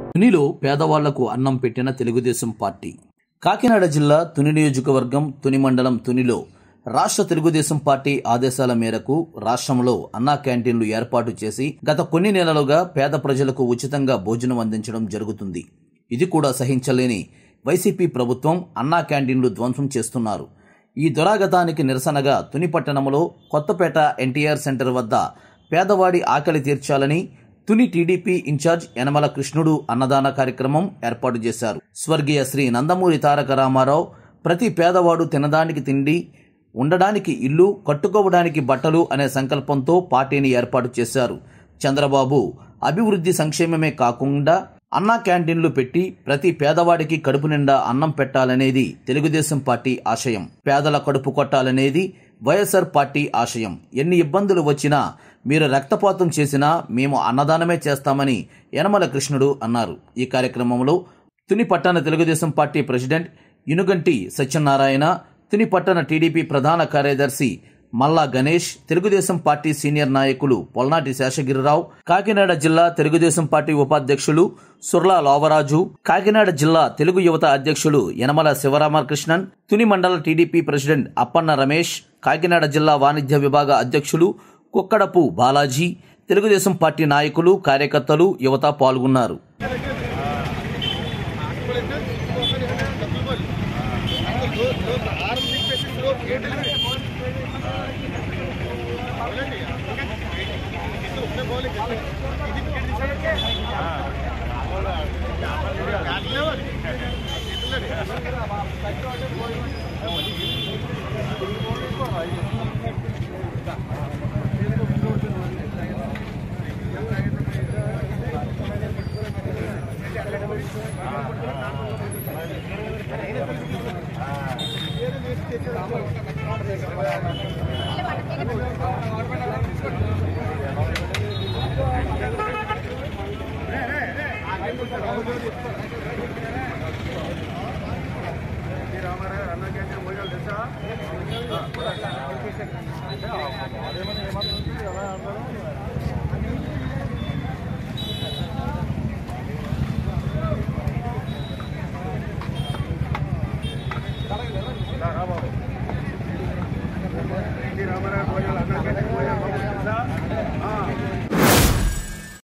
తునిలో పేదవాళ్లకు అన్నం పెట్టిన తెలుగుదేశం పార్టీ కాకినాడ జిల్లా తుని నియోజకవర్గం తుని మండలం తునిలో రాష్ట్ర తెలుగుదేశం పార్టీ ఆదేశాల మేరకు రాష్ట్రంలో అన్నా క్యాంటీన్లు ఏర్పాటు చేసి గత కొన్ని నెలలుగా పేద ప్రజలకు ఉచితంగా భోజనం అందించడం జరుగుతుంది ఇది కూడా సహించలేని వైసీపీ ప్రభుత్వం అన్నా క్యాంటీన్లు ధ్వంసం చేస్తున్నారు ఈ దురాగతానికి నిరసనగా తుని పట్టణంలో కొత్తపేట ఎన్టీఆర్ సెంటర్ వద్ద పేదవాడి ఆకలి తీర్చాలని తుని టీడీపీ ఇన్ఛార్జ్ యనమల కృష్ణుడు అన్నదాన కార్యక్రమం ఏర్పాటు చేశారు స్వర్గీయ శ్రీ నందమూరి తారక రామారావు ప్రతి పేదవాడు తినడానికి తిండి ఉండడానికి ఇల్లు కట్టుకోవడానికి బట్టలు అనే సంకల్పంతో పార్టీని ఏర్పాటు చేశారు చంద్రబాబు అభివృద్ధి సంక్షేమమే కాకుండా అన్నా క్యాంటీన్లు పెట్టి ప్రతి పేదవాడికి కడుపు నిండా అన్నం పెట్టాలనేది తెలుగుదేశం పార్టీ ఆశయం పేదల కడుపు కొట్టాలనేది వైఎస్ఆర్ పార్టీ ఆశయం ఎన్ని ఇబ్బందులు వచ్చినా మీరు రక్తపాతం చేసినా మేము అన్నదానమే చేస్తామని యనమల కృష్ణుడు అన్నారు ఈ కార్యక్రమంలో తుని పట్టణ తెలుగుదేశం పార్టీ ప్రెసిడెంట్ ఇనుగంటి సత్యనారాయణ తుని పట్టణ టీడీపీ ప్రధాన కార్యదర్శి మల్లా గణేష్ తెలుగుదేశం పార్టీ సీనియర్ నాయకులు పొల్నాటి శేషగిరిరావు కాకినాడ జిల్లా తెలుగుదేశం పార్టీ ఉపాధ్యక్షులు సుర్లా లోవరాజు కాకినాడ జిల్లా తెలుగు యువత అధ్యక్షులు యనమల శివరామకృష్ణన్ తుని మండల టీడీపీ ప్రెసిడెంట్ అప్పన్న రమేష్ కాకినాడ జిల్లా వాణిజ్య విభాగ అధ్యక్షులు కుక్కడపు బాలాజీ తెలుగుదేశం పార్టీ నాయకులు కార్యకర్తలు యువత పాల్గొన్నారు